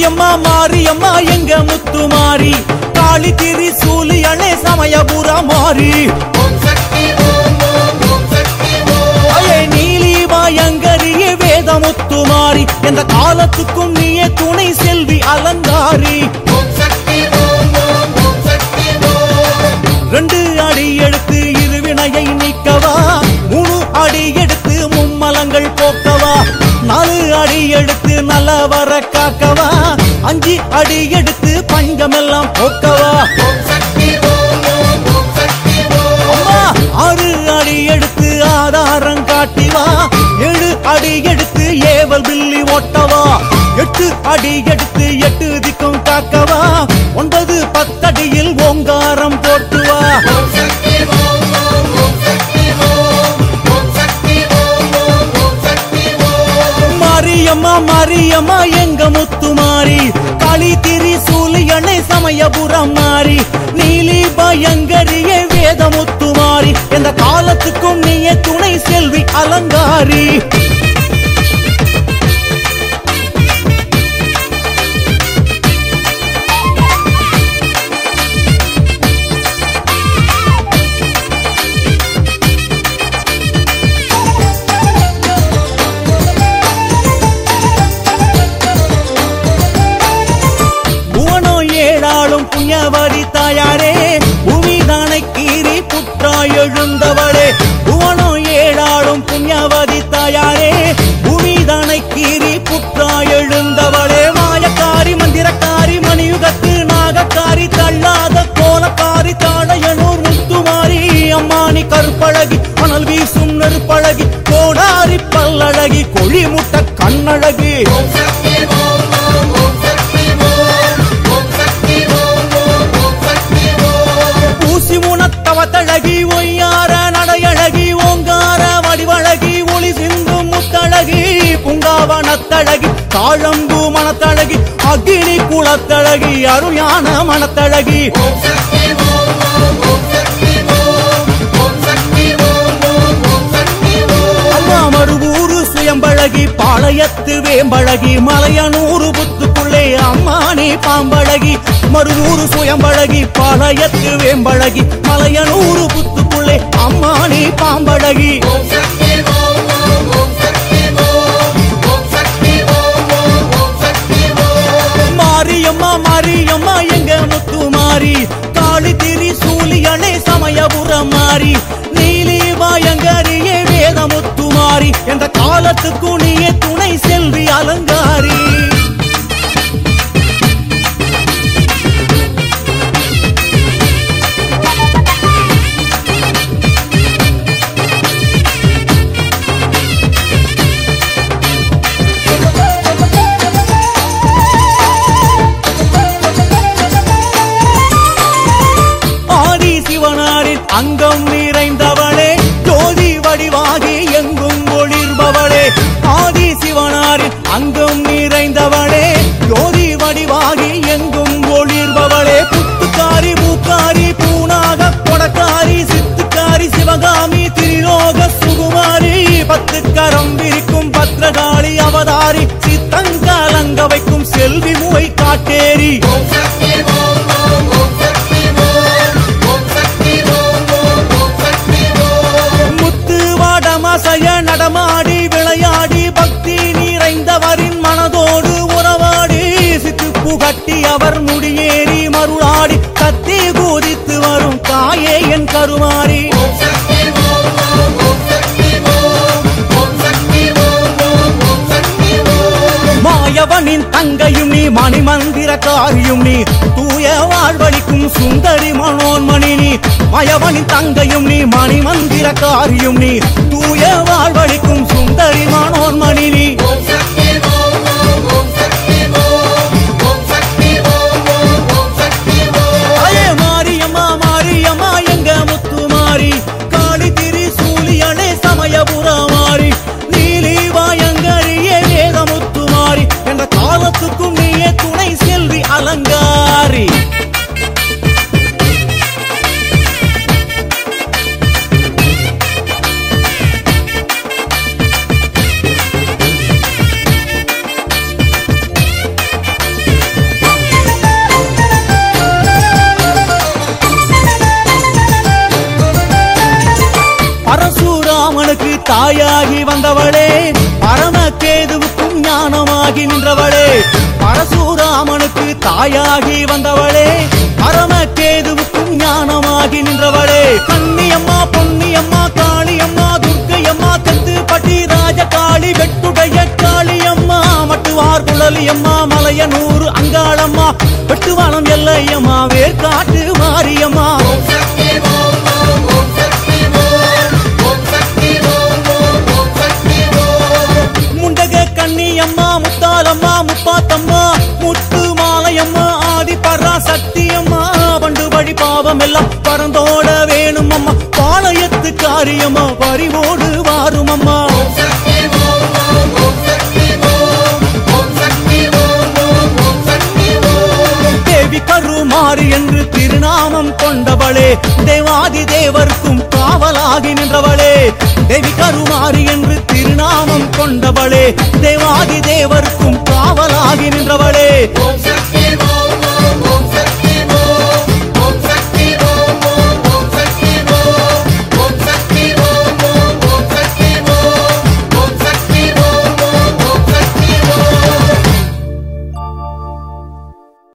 மாரியம்மா மாரியம்மா எங்க முத்து மாறி காளி திரி சூலியனே சமயபுரா மாறி ஓம் சக்தி ஓம் ஓம் ஓம் சக்தி ஓம் அயே நீலி பயங்கரியே வேதமுத்து மாறி எந்த காலத்துக்கும் நீயே துணை செல்வி அலங்காரி ஓம் சக்தி ஓம் ஓம் ஓம் சக்தி ஓம் ரெண்டு அடி எடுத்து இருவினையை நீக்கவா மூணு அடி எடுத்து மும்மலங்கள் போக்கவா நாலு அடி எடுத்து நல்லவர காக்கவா அஞ்சு அடி எடுத்து பஞ்சமெல்லாம் போக்கவா ஓம் சக்தி ஓம் ஓம் ஓம் சக்தி ஓம் அம்மா ஆறு அடி எடுத்து ஆதாரம் காட்டிவா ஏழு அடி எடுத்து ஏவல் பில்லி ஓட்டவா எட்டு அடி எடுத்து எட்டு திக்கும் காக்கவா ஒன்பது பத்தடியில் ஓங்காரம் போட்டுவா ஓம் சக்தி ஓம் ஓம் ஓம் சக்தி ஓம் ஓம் சக்தி ஓம் ஓம் ஓம் சக்தி ஓம் மாரியம்மா மாரியம்மா எங்க முத்து மாறி காளி திரி சூலியனை சமயபுரம் மாறி நீலி பயங்கரியே வேதமுத்து மாறி எந்த காலத்துக்கும் நீயே துணை செல்வி அலங்காரி புவனோ ஏழாளும் புண்ணியவதி தாயாரே பூமிதானை கீறி புற்றாய் எழுந்தவளே புவனோ ஏழாளும் புண்ணியவதி தாயாரே பூமிதானை கீறி புற்றாய் எழுந்தவளே மாயக்காரி மந்திரக்காரி மணியுகத்து நாகக்காரி தள்ளாத கோலக்காரி தாழையனூர் முத்துமாரி அம்மானி கருப்பழகி மணல் வீசும் நெருப்பழகி கோடாரி பல்லழகி கொழிமுட்ட கண்ணழகி ஓம் சக்தி ஓம் ஓம் ஓம் சக்தி ஓம் ஓம் சக்தி ஓம் ஓம் ஓம் சக்தி ஓம் ஊசி முனத்தவத்தழகி ஒய்யார நடையழகி ஓங்கார வடிவழகி ஒளி சிந்தும் முத்தழகி புங்காவனத்தழகி தாழம்பு மனத்தழகி அக்னி குளத்தழகி அருயான மனத்தழகி ஓம் சக்தி ஓம் ஓம் ஓம் சக்தி ஓம் ஓம் சக்தி ஓம் ஓம் ஓம் சக்தி ஓம் அம்மா மறுவூரு சுயம்பழகி பாளையத்து வேம்பழகி மலையனூறு புத்துக்குள்ளே அம்மானே பாம்பழகி மறுவூரு சுயம்பழகி பாளையத்து வேம்பழகி மலையனூறு புத்துக்குள்ளே அம்மானே பாம்பழகி ஓம் சக்தி ஓம் ஓம் ஓம் சக்தி ஓம் ஓம் சக்தி ஓம் ஓம் ஓம் சக்தி ஓம் மாரியம்மா மாரியம்மா எங்க முத்து மாறி காளி திரி சூலியனே சமயபுரம் மாறி நீலி வாயங்கரியே வேதமுத்து மாறி என்ற காலத்துக்கு நீயே துணை செல்வி அலங்காரி ஆதி சிவனாரின் அங்கம் நிறைந்தவளே ஜோதி வடிவாகி எங்கும் ஒளிர்பவளே ஆதி சிவனாரின் அங்கம் நிறைந்தவளே ஜோதி வடிவாகி எங்கும் ஒளிர்பவளே புத்துக்காரி பூக்காரி பூனாக கொடக்காரி சித்துக்காரி சிவகாமி திரிலோக சுகுமாரி பத்து கரம் விரிக்கும் பத்ரகாளி அவதாரி சித்தங்கலங்க வைக்கும் செல்வி முவை காட்டேரி ஓம் சக்தி ஓம் ஓம் ஓம் சக்தி ஓம் ஓம் சக்தி ஓம் ஓம் ஓம் சக்தி ஓம் முத்து வாடமசைய நடமாடி விளையாடி பக்தி நிறைந்தவரின் மனதோடு உறவாடி சித்து புகட்டி அவர் முடியேறி மருளாடி கத்தி கூதித்து வரும் தாயே என் கருமாறி ஓம் சக்தி ஓம் ஓம் ஓம் சக்தி ஓம் ஓம் சக்தி ஓம் ஓம் ஓம் சக்தி ஓம் மாயவனின் தங்கையும் நீ மணிமந்திர காரியும் நீ தூய வாழ்வழிக்கும் சுந்தரி மனோன்மணி நீ மாயவனின் தங்கையும் நீ மணிமந்திர காரியும் நீ தூய வாழ்வழிக்கும் சுந்தரி மனோன்மணி நீ ஓம் சக்தி ஓம் ஓம் ஓம் சக்தி ஓம் ஓம் சக்தி ஓம் ஓம் ஓம் சக்தி ஓம் அயே மாரியம்மா மாரியம்மா எங்க முத்து மாறி காளி திரி சூலியனே சமயபுர மாறி நீலி வாயங்கரியே வேதமுத்து மாறி என்ற காலத்துக்கும் நீயே துணை செல்வி அலங்காரி தாயாகி வந்தவளே பரமகேதுவுக்கும் ஞானமாகி நின்றவளே பரசுராமனுக்கு தாயாகி வந்தவளே பரமகேதுவுக்கும் ஞானமாகி நின்றவளே கன்னியம்மா பொன்னியம்மா காளியம்மா துர்க்கையம்மா கத்து பட்டி ராஜ காளி வெட்டுடைய காளியம்மா மட்டுவார் குழலியம்மா மலையனூர் அங்காளம்மா வெட்டுவானம் எல்லையம்மா வேர்காட்டு மாரியம்மா ஓம் சக்தி ஓம் ஓம் ஓம் சக்தி ஓம் ஓம் சக்தி ஓம் ஓம் ஓம் சக்தி ஓம் முண்டக கன்னியம்மா முத்தாலம்மா முப்பாத்தம்மா முத்து மாலையம்மா ஆதி பரா சக்தியம்மா பண்டு வழி பாவம் எல்லாம் பறந்தோட வேணும் அம்மா பாளையத்து காரியம்மா பறிவோடு வாரும் அம்மா ஓம் சக்தி ஓம் ஓம் ஓம் சக்தி ஓம் ஓம் சக்தி ஓம் ஓம் ஓம் சக்தி ஓம் தேவி கருமாறு என்று திருநாமம் கொண்டவளே தேவாதி தேவர்க்கும் காவலாகி நின்றவளே தேவி கருமாறு என்று திருநாமம் கொண்டவளே தேவாதி தேவர்க்கும் காவலாகி நின்றவளே ஓம்